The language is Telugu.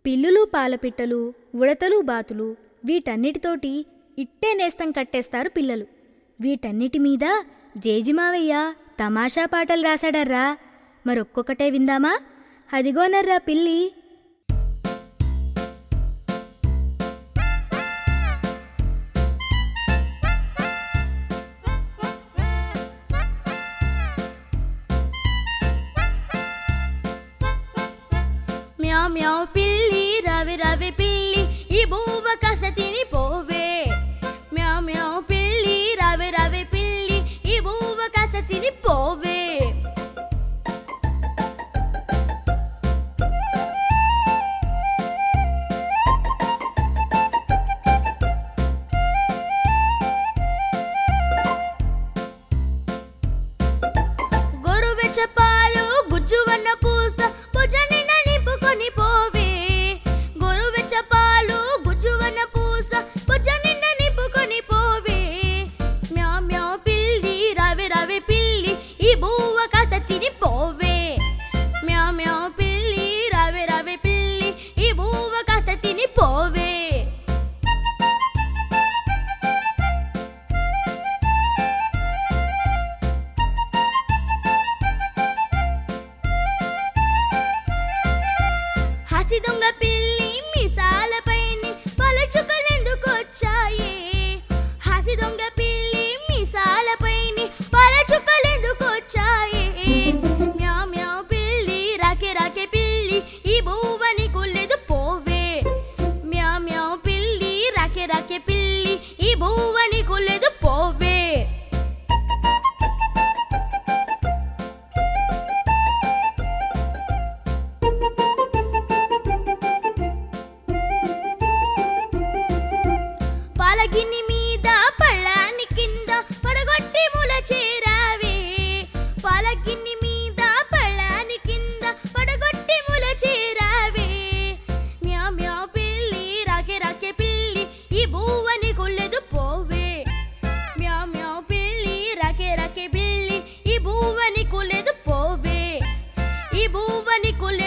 పిల్లులు పాలపిట్టలు ఉడతలు బాతులు వీటన్నిటితోటి ఇట్టే నేస్తం కట్టేస్తారు పిల్లలు వీటన్నిటి మీద జేజిమావయ్య తమాషా పాటలు రాశాడర్రా మరొక్కొక్కటే విందామా అదిగోనర్రా పిల్లి మ్యావ్ మ్యావ్ పిల్లి రవి రవి పిల్లి ఈ బూవ కస తిని పోవే మ్యావ్ మ్యావ్ పిల్లి రవి రవి పిల్లి ఈ బూవ కస తిని పోవే గోరువెచ్చ పాలు గుజ్జువన్న పూస భుజ నిండా నింపుకొని పోవే గోరువెచ్చ పాలు గుజ్జువన్న పూస భుజ నిండా నింపుకొని పోవే మ్యా మ్యా పిల్లి రవి రవి పిల్లి ఈ బువ్వ కాస్త తిని పోవే మ్యా మ్యా పిల్లి రవి రవి పిల్లి ఈ బువ్వ కాస్త తిని పోవే హసి దొంగ పిల్లి మిసాలపైని పలచుకలెందుకొచ్చాయి హసి దొంగ పిల్లి మిసాలపైని పలచుకలెందుకొచ్చాయి మ్యా మ్యా పిల్లి రాకే రాకే పిల్లి ఈ బువ్వని కుల్లెదు పోవే మ్యా మ్యా పిల్లి రాకే రాకే పిల్లి ఈ బువ్వని కుల్లెదు పోవే పాలగిన్ని మీద పళ్ళాని కింద పడగొట్టి ముల చేరావే పాలగిన్ని మీద పళ్ళాని కింద పడగొట్టి ముల చేరావే మ్యా మ్యా పిల్లి రాకే రాకే పిల్లి ఈ బువ్వని కుల్లెదు పోవే మ్యా మ్యా పిల్లి రాకే రాకే పిల్లి ఈ బువ్వని కుల్లెదు పోవే ఈ బువ్వని కుల్లెదు